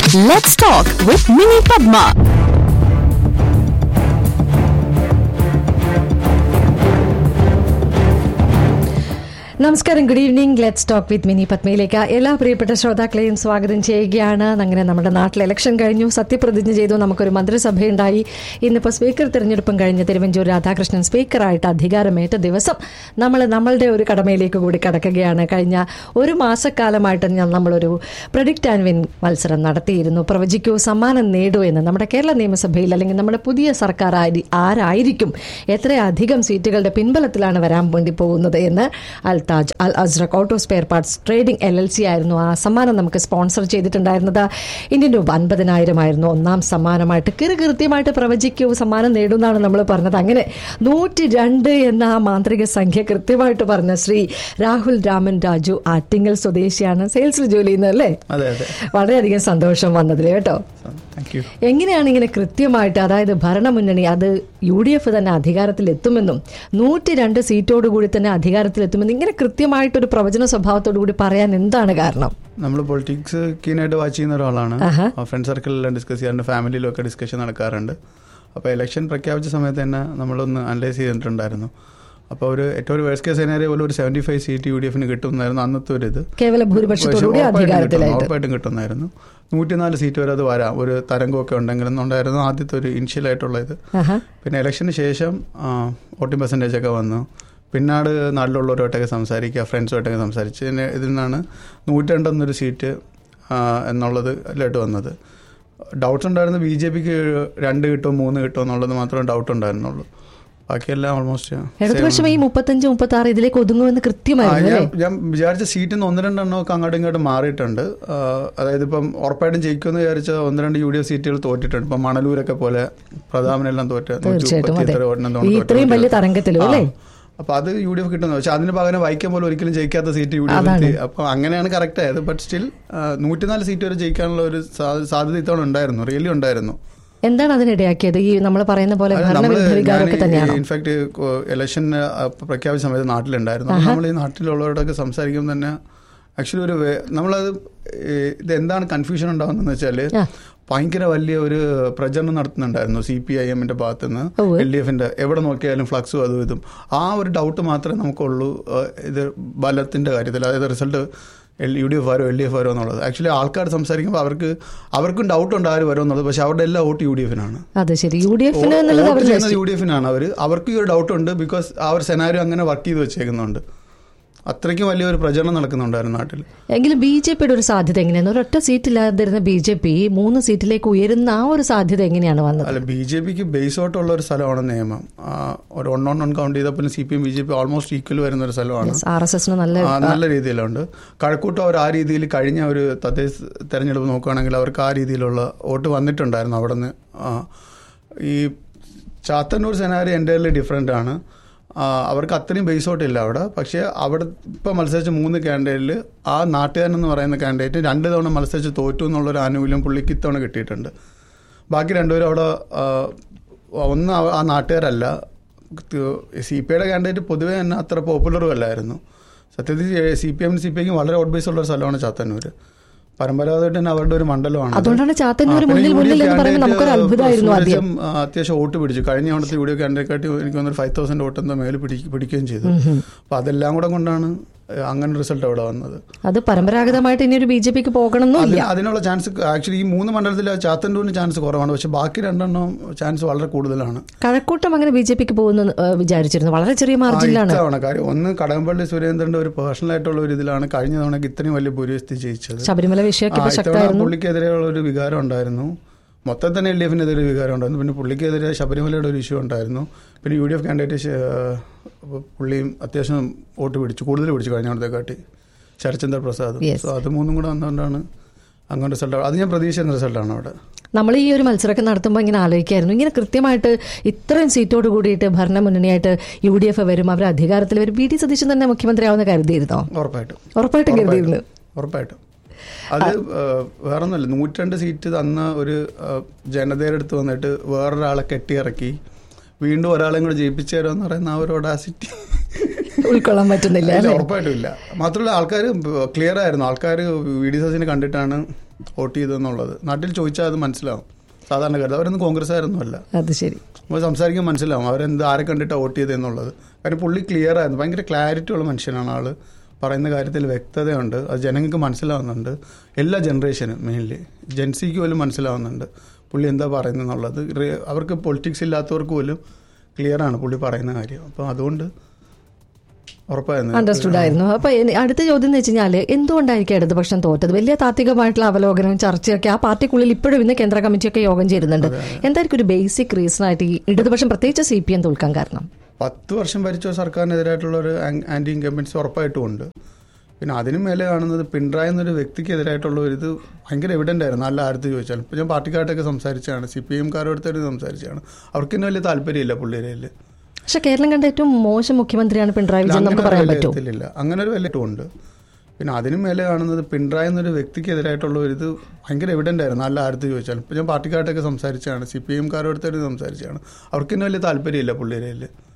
Let's talk with Mini Padma. നമസ്കാരം good evening let's talk with Mini പത്മയിലേക്ക് എല്ലാ പ്രിയപ്പെട്ട ശ്രോതാക്കളെയും സ്വാഗതം ചെയ്യുകയാണ് അങ്ങനെ നമ്മുടെ നാട്ടിൽ ഇലക്ഷൻ കഴിഞ്ഞു സത്യപ്രതിജ്ഞ ചെയ്തു നമുക്കൊരു മന്ത്രിസഭയുണ്ടായി ഇന്നിപ്പോൾ സ്പീക്കർ തിരഞ്ഞെടുപ്പും കഴിഞ്ഞ് തിരുവഞ്ചൂർ രാധാകൃഷ്ണൻ സ്പീക്കറായിട്ട് അധികാരമേറ്റ ദിവസം നമ്മൾ നമ്മളുടെ ഒരു കടമയിലേക്ക് കൂടി കടക്കുകയാണ് കഴിഞ്ഞ ഒരു മാസക്കാലമായിട്ട് ഞാൻ നമ്മളൊരു പ്രഡിക്റ്റ് ആൻഡ് വിൻ മത്സരം നടത്തിയിരുന്നു പ്രവചിക്കൂ സമ്മാനം നേടൂ എന്ന് നമ്മുടെ കേരള നിയമസഭയിൽ അല്ലെങ്കിൽ നമ്മുടെ പുതിയ സർക്കാർ ആരി- ആരായിരിക്കും എത്രയധികം സീറ്റുകളുടെ പിൻബലത്തിലാണ് വരാൻ വേണ്ടി പോകുന്നത് എന്ന് Al Taj Al Azraq auto spare parts trading L L C ആയിരുന്നു ആ സമ്മാനം നമുക്ക് സ്പോൺസർ ചെയ്തിട്ടുണ്ടായിരുന്നത് ഇന്ത്യൻ രൂപ അൻപതിനായിരം ആയിരുന്നു ഒന്നാം സമ്മാനമായിട്ട് കിറു കൃത്യമായിട്ട് പ്രവചിക്കൂ സമ്മാനം നേടുമെന്നാണ് നമ്മൾ പറഞ്ഞത് അങ്ങനെ നൂറ്റി രണ്ട് എന്ന ആ മാന്ത്രിക സംഖ്യ കൃത്യമായിട്ട് പറഞ്ഞ ശ്രീ രാഹുൽ രാമൻ രാജു ആറ്റിങ്ങൽ സ്വദേശിയാണ് സെയിൽസിൽ ജോലി ചെയ്യുന്നത് അല്ലേ അതെ അതെ വളരെയധികം സന്തോഷം വന്നതിൽ കേട്ടോ താങ്ക് യു എങ്ങനെയാണ് ഇങ്ങനെ കൃത്യമായിട്ട് അതായത് ഭരണമുന്നണി അത് യു ഡി എഫ് തന്നെ അധികാരത്തിലെത്തുമെന്നും നൂറ്റി രണ്ട് സീറ്റോടുകൂടി തന്നെ അധികാരത്തിലെത്തുമെന്നും ഇങ്ങനെ കൃത്യമായിട്ടൊരു പ്രവചന സ്വഭാവത്തോടു കൂടി പറയാൻ എന്താണ് കാരണം നമ്മൾ പൊളിറ്റിക്സ് കീനായിട്ട് വാച്ച് ചെയ്യുന്ന ഒരാളാണ് ആഹാ. ഫ്രണ്ട് സർക്കിളിലെല്ലാം ഡിസ്കസ് ചെയ്യാറുണ്ട് ഫാമിലിയിലും ഒക്കെ ഡിസ്കഷൻ നടക്കാറുണ്ട് അപ്പോൾ ഇലക്ഷൻ പ്രഖ്യാപിച്ച സമയത്ത് തന്നെ നമ്മളൊന്ന് അനലൈസ് ചെയ്തിട്ടുണ്ടായിരുന്നു അപ്പോൾ ഒരു ഏറ്റവും ഒരു വേഴ്സ് കേസ് സെനാരിയോ പോലെ ഒരു seventy five seat U D എഫിന് കിട്ടുമെന്നായിരുന്നു അന്നത്തെ ഒരു ഇത് കേവല ഭൂരിപക്ഷത്തോടുകൂടി ഉറപ്പായിട്ടും കിട്ടും, അധികാരത്തിലായിട്ട് ഉറപ്പായിട്ടും കിട്ടുമായിരുന്നു നൂറ്റിനാല് സീറ്റ് വരെ അത് വരാം ഒരു തരംഗമൊക്കെ ഉണ്ടെങ്കിലും ഉണ്ടായിരുന്നു ആദ്യത്തെ ഒരു ഇനിഷ്യൽ ആയിട്ടുള്ള ഇത് ആഹാ. പിന്നെ ഇലക്ഷന് ശേഷം വോട്ടിംഗ് പെർസെൻറ്റേജ് ഒക്കെ വന്നു പിന്നാട് നാട്ടിലുള്ളവരുമായിട്ടൊക്കെ സംസാരിക്കുക ഫ്രണ്ട്സുമായിട്ടൊക്കെ സംസാരിച്ച് പിന്നെ ഇതിൽ നിന്നാണ് നൂറ്റിരണ്ടെന്നൊരു സീറ്റ് ആ, എന്നുള്ളത് അതിലോട്ട് വന്നത് ഡൗട്ട്സ് ഉണ്ടായിരുന്നു ബി ജെ പിക്ക് രണ്ട് കിട്ടുമോ മൂന്ന് കിട്ടുമോ എന്നുള്ളത് മാത്രമേ ഡൗട്ട് ഉണ്ടായിരുന്നുള്ളൂ ബാക്കിയെല്ലാം ഓൾമോസ്റ്റ് ഇടതുപക്ഷം ഈ മുപ്പത്തഞ്ച് മുപ്പത്തി ആറ് ഇതിലേക്ക് ഒതുങ്ങുമെന്ന് ആ, കൃത്യമായിരുന്നു ഞാൻ അല്ലേ ഞാൻ വിചാരിച്ച സീറ്റിൽ നിന്ന് ഒന്ന് രണ്ടെണ്ണം ഒക്കെ അങ്ങോട്ടും ഇങ്ങോട്ടും മാറിയിട്ടുണ്ട് ആ, അതായത് ഇപ്പം ഉറപ്പായിട്ടും ജയിക്കുമെന്ന് വിചാരിച്ച ഒന്ന് രണ്ട് യു ഡി എഫ് സീറ്റുകൾ തോറ്റിട്ടുണ്ട് ഇപ്പം മണലൂരൊക്കെ പോലെ പ്രധാനമെല്ലാം തോറ്റ തീർച്ചയായിട്ടും അതെ ഈ ഇത്രയും വലിയ തരംഗത്തിലും അല്ലേ അപ്പൊ അത് യു ഡി എഫ് കിട്ടുന്നത് പക്ഷെ അതിന് പകരം വൈക്കം പോലും ഒരിക്കലും ജയിക്കാത്ത സീറ്റ് യു ഡി എഫ് എത്തി അപ്പൊ അങ്ങനെയാണ് കറക്റ്റ് ആയത് ബട്ട് സ്റ്റിൽ നൂറ്റിനാല് സീറ്റ് വരെ ജയിക്കാനുള്ള ഒരു സാ- സാധ്യത ഇത്തവണ ഉണ്ടായിരുന്നു റിയലി ഉണ്ടായിരുന്നു എന്താണ് അതിനിടയാക്കിയത് ഈ നമ്മൾ പറയുന്ന പോലെ ഭരണവിരുദ്ധ വികാരമൊക്കെ തന്നെയാണോ ഇൻഫാക്ട് ഇലക്ഷൻ പ്രഖ്യാപിച്ച സമയത്ത് നാട്ടിലുണ്ടായിരുന്നു അപ്പോൾ നമ്മൾ ഈ നാട്ടിലുള്ളവരോടൊക്കെ സംസാരിക്കുമ്പോൾ തന്നെ ആക്ച്വലി ഒരു വേ- നമ്മളത് ഏ, ഇത് എന്താണ് കൺഫ്യൂഷൻ ഉണ്ടാവുന്നതെന്ന് വെച്ചാൽ ആ. ഭയങ്കര വലിയ ഒരു പ്രചരണം നടത്തുന്നുണ്ടായിരുന്നു സി പി ഐ എമ്മിന്റെ ഭാഗത്ത് നിന്ന് ഉവ്വ്. എൽ ഡി എഫിന്റെ എവിടെ നോക്കിയാലും ഫ്ലക്സും അതും ഇതും ആ ഒരു ഡൗട്ട് മാത്രമേ നമുക്കുള്ളൂ ആ, ഇത് ബലത്തിന്റെ കാര്യത്തിൽ അതായത് result L U D F ആരോ എൽ ഡി എഫ് ആരോ എന്നുള്ളത് ആക്ച്വലി ആൾക്കാർ സംസാരിക്കുമ്പോൾ അവർക്ക് അവർക്കും ഡൗട്ട് ഉണ്ട് ആര് വരും എന്നുള്ളത് പക്ഷെ അവരുടെ എല്ലാ വോട്ട് യു ഡി എഫിനാണ് അതെ ശരി യു ഡി എഫിന് എന്നുള്ളത് അവർ വോട്ട് ചെയ്യുന്നത് യു ഡി എഫിനാണ് അവർ അവർക്ക് ഈ ഒരു ഡൗട്ട് ഉണ്ട് ബിക്കോസ് ആ ഒരു സെനാരിയോ അങ്ങനെ വർക്ക് ചെയ്ത് വെച്ചേക്കുന്നുണ്ട് അത്രയ്ക്കും വലിയൊരു പ്രചരണം നടക്കുന്നുണ്ടായിരുന്നു നാട്ടിൽ എങ്കിലും ബി ജെ പിയുടെ ഒരു സാധ്യത എങ്ങനെയാണ് ഒരൊറ്റ സീറ്റില്ലാതിരുന്ന ബി ജെ പി മൂന്ന് സീറ്റിലേക്ക് ഉയരുന്ന ആ ഒരു സാധ്യത എങ്ങനെയാണ് വന്നത് അല്ല ബി ജെ പിക്ക് ബേസ് ഔട്ടുള്ള ഒരു സ്ഥലമാണ് നിയമം ആ, ഒരു വൺ ഓൺ വൺ കൗണ്ട് ചെയ്തപ്പോൾ C P M B J P almost equal വരുന്ന ഒരു സ്ഥലമാണ് ആർ എസ് എസിന് നല്ല ആ, നല്ല രീതിയിലുണ്ട് കഴക്കൂട്ടം അവർ ആ രീതിയിൽ കഴിഞ്ഞ ഒരു തദ്ദേശ തെരഞ്ഞെടുപ്പ് നോക്കുകയാണെങ്കിൽ അവർക്ക് ആ രീതിയിലുള്ള വോട്ട് വന്നിട്ടുണ്ടായിരുന്നു അവിടെ നിന്ന് ഈ ചാത്തന്നൂർ സെനാരി എൻ്റയർലി ഡിഫറെൻ്റ് ആണ് ആ, അവർക്ക് അത്രയും ബേസ് ഔട്ട് ഇല്ല അവിടെ പക്ഷേ അവിടെ ഇപ്പം മത്സരിച്ച മൂന്ന് കാൻഡിഡേറ്റിൽ ആ നാട്ടുകാരൻ എന്ന് പറയുന്ന കാൻഡിഡേറ്റ് രണ്ട് തവണ മത്സരിച്ച് തോറ്റു എന്നുള്ളൊരു ആനുകൂല്യം പുള്ളിക്ക് ഇത്തവണ കിട്ടിയിട്ടുണ്ട് ബാക്കി രണ്ടുപേരും അവിടെ ആ, ഒന്ന് ആ- ആ നാട്ടുകാരല്ല സി പി ഐയുടെ കാൻഡിഡേറ്റ് പൊതുവേ തന്നെ അത്ര പോപ്പുലറും അല്ലായിരുന്നു സത്യത്തിൽ C P M C P ഐക്കും വളരെ വോട്ട് ബേസ് ഉള്ള ഒരു സ്ഥലമാണ് ചാത്തന്നൂർ പരമ്പരാഗതമായിട്ട് തന്നെ അവരുടെ ഒരു മണ്ഡലമാണ് അത്. അതുകൊണ്ടാണ് ചാത്തന്നൂർ ആ, പിന്നെ മുന്നിൽ യു ഡി മുന്നിൽ എന്ന് എഫ് പറയുമ്പോൾ നമുക്കൊരു കാൻഡിഡേറ്റ് അത്ഭുതമായിരുന്നു ആദ്യം സൂരജും, ആ, അത്യാവശ്യം വോട്ട് പിടിച്ചു കഴിഞ്ഞ തവണത്തെ യു ഡി എഫ് കാൻഡിഡേറ്റ് എനിക്ക് തോന്നുന്നു ഫൈവ് തൗസൻഡ് വോട്ട് എന്തോ മേലെ പിടി- പിടിക്കുകയും ചെയ്തു അപ്പൊ അതെല്ലാം കൂടെ കൊണ്ടാണ് ഏഹ്, അങ്ങനെ റിസൾട്ട് അവിടെ വന്നത് അത് പരമ്പരാഗതമായിട്ട് ഇനി ഒരു ബി ജെ പിക്ക് പോകണമെന്നില്ല അതിന് അതിനുള്ള ചാൻസ് ആക്ച്വലി ഈ മൂന്ന് മണ്ഡലത്തിൽ ചാത്തന്നൂരിന് ചാൻസ് കുറവാണ് പക്ഷെ ബാക്കി രണ്ടെണ്ണം ചാൻസ് വളരെ കൂടുതലാണ് കഴക്കൂട്ടം അങ്ങനെ ബി ജെ പിക്ക് പോകുന്നു വിചാരിച്ചിരുന്നു വളരെ ചെറിയ മാർജിനിലാണ് ഇത്തവണ കാര്യം ഒന്ന് കടകംപള്ളി സുരേന്ദ്രന്റെ ഒരു പേഴ്സണൽ ആയിട്ടുള്ള ഒരു ഇതിലാണ് കഴിഞ്ഞ തവണക്ക് ഇത്രയും വലിയ ഭൂരിപക്ഷത്തിൽ ജയിച്ചത് ശബരിമല വിഷയമൊക്കെ ആ, ഇപ്പൊ ഇത്തവണ ശക്തമായിരുന്നു പുള്ളിക്കെതിരെയുള്ള ഒരു വികാരം ഉണ്ടായിരുന്നു മൊത്തം തന്നെ എൽ ഡി എഫിനെതിരെ ഒരു വികാരം ഉണ്ടായിരുന്നു പിന്നെ പുള്ളിക്കെതിരെ ശബരിമലയുടെ ഒരു ഇഷ്യൂ ഉണ്ടായിരുന്നു പിന്നെ യു ഡി എഫ് കാൻഡിഡേറ്റ് പുള്ളിയും അത്യാവശ്യം വോട്ട് പിടിച്ചു കൂടുതൽ പിടിച്ചു കഴിഞ്ഞ തവണത്തെ കാട്ടി ശരത്ചന്ദ്ര പ്രസാദ് Yes. സോ അത് മൂന്നും കൂടെ വന്നുകൊണ്ടാണ് അങ്ങനെ റിസൾട്ട് അത് ഞാൻ പ്രതീക്ഷിക്കുന്ന റിസൾട്ടാണ് അവിടെ നമ്മൾ ഈ ഒരു മത്സരമൊക്കെ നടത്തുമ്പോൾ ഇങ്ങനെ ആലോചിക്കായിരുന്നു ഇങ്ങനെ കൃത്യമായിട്ട് ഇത്രയും സീറ്റോട് കൂടിയിട്ട് ഭരണമുന്നണിയായിട്ട് യു ഡി എഫ് വരും അവർ അധികാരത്തിൽ വരും ബി ഡി സതീശൻ തന്നെ മുഖ്യമന്ത്രിയാവുന്ന കരുതിയിരുന്നോ ഉറപ്പായിട്ടും ഉറപ്പായിട്ടും കരുതിയിരുന്നു ഉറപ്പായിട്ടും അത് വേറൊന്നുമല്ല നൂറ്റിരണ്ട് സീറ്റ് തന്ന ഒരു ആ, ജനതയുടെ അടുത്ത് വന്നിട്ട് വേറൊരാളെ കെട്ടിയിറക്കി വീണ്ടും ഒരാളെയും കൂടെ ജയിപ്പിച്ചു തരുമെന്ന് പറയുന്ന ആ ഒരു ഒഡാസിറ്റി ഉൾക്കൊള്ളാൻ പറ്റുന്നില്ല ഇല്ല, അല്ലേ ഉറപ്പായിട്ടും ഇല്ല മാത്രമല്ല ആൾക്കാർ ക്ലിയർ ആയിരുന്നു ആൾക്കാർ വി ഡി സസിനെ കണ്ടിട്ടാണ് വോട്ട് ചെയ്തതെന്നുള്ളത് നാട്ടിൽ ചോദിച്ചാൽ അത് മനസ്സിലാവും സാധാരണക്കാർ അവരൊന്നും കോൺഗ്രസ്സുകാരൊന്നും അല്ല അത് ശരി നമ്മൾ സംസാരിക്കാൻ മനസ്സിലാവും അവരെന്ത് ആരെ കണ്ടിട്ടാണ് വോട്ട് ചെയ്തതെന്നുള്ളത് കാര്യം പുള്ളി ക്ലിയർ ആയിരുന്നു ഭയങ്കര ക്ലാരിറ്റി ഉള്ള മനുഷ്യനാണ് ആള് പറയുന്ന കാര്യത്തിൽ വ്യക്തതയുണ്ട് അത് ജനങ്ങൾക്ക് മനസ്സിലാവുന്നുണ്ട് എല്ലാ ജനറേഷനും മെയിൻലി ജെൻസിക്ക് പോലും മനസ്സിലാവുന്നുണ്ട് പുള്ളി എന്താ പറയുന്നതെന്നുള്ളത് റെ- അവർക്ക് പൊളിറ്റിക്സ് ഇല്ലാത്തവർക്ക് പോലും ക്ലിയർ ആണ് പുള്ളി പറയുന്ന കാര്യം അപ്പോൾ അതുകൊണ്ട് ഉറപ്പായിരുന്നു അണ്ടർസ്റ്റുഡ് ആയിരുന്നു അപ്പൊ ഇനി അടുത്ത ചോദ്യം എന്ന് വെച്ച് കഴിഞ്ഞാല് എന്തുകൊണ്ടായിരിക്കും ഇടതുപക്ഷം തോറ്റത് വലിയ താത്വികമായിട്ടുള്ള അവലോകനവും ചർച്ചയൊക്കെ ആ പാർട്ടിക്കുള്ളിൽ ഇപ്പോഴും ഇന്ന് കേന്ദ്ര കമ്മിറ്റിയൊക്കെ യോഗം ചേരുന്നുണ്ട് എന്തായിരിക്കും ഒരു ബേസിക് റീസൺ ആയിട്ട് ഈ ഇടതുപക്ഷം പ്രത്യേകിച്ച് സി പി എം തോൽക്കാൻ കാരണം പത്ത് വർഷം ഭരിച്ച സർക്കാരിനെതിരായിട്ടുള്ള ഒരു ആന്റി ഇൻകമ്പൻസി ഉറപ്പായിട്ടും ഉണ്ട് പിന്നെ അതിനു മേലെ കാണുന്നത് പിണറായി എന്നൊരു വ്യക്തിക്കെതിരായിട്ടുള്ള ഒരു ഇത് ഭയങ്കര എവിഡൻ്റ് ആയിരുന്നു നല്ല ആരത്ത് ചോദിച്ചാൽ ഇപ്പോൾ ഞാൻ പാർട്ടിക്കാർട്ടൊക്കെ സംസാരിച്ചാണ് സി പി എംകാരോടത്തൊരു സംസാരിച്ചാണ് അവർക്ക് തന്നെ വലിയ താല്പര്യമില്ല പുള്ളിയുടെ പക്ഷെ കേരളം കണ്ട ഏറ്റവും മോശം മുഖ്യമന്ത്രിയാണ് പിണറായി വിജയൻ നമുക്ക് പറയാൻ പറ്റുമോ വിലയിരുത്തലില്ല അങ്ങനെ ഒരു വിലയിട്ടും ഉണ്ട് പിന്നെ അതിനു മേലെ കാണുന്നത് പിണറായി എന്നൊരു വ്യക്തിക്കെതിരായിട്ടുള്ള ഒരു ഇത് ഭയങ്കര എവിഡൻ്റ് ആയിരുന്നു നല്ല ആരത്ത് ചോദിച്ചാൽ ഇപ്പോൾ ഞാൻ പാർട്ടിക്കാർട്ടൊക്കെ സംസാരിച്ചാണ് സി പി എംകാരോടത്തൊരു സംസാരിച്ചാണ് അവർക്ക് തന്നെ വലിയ താല്പര്യമില്ല പുള്ളിയുടെ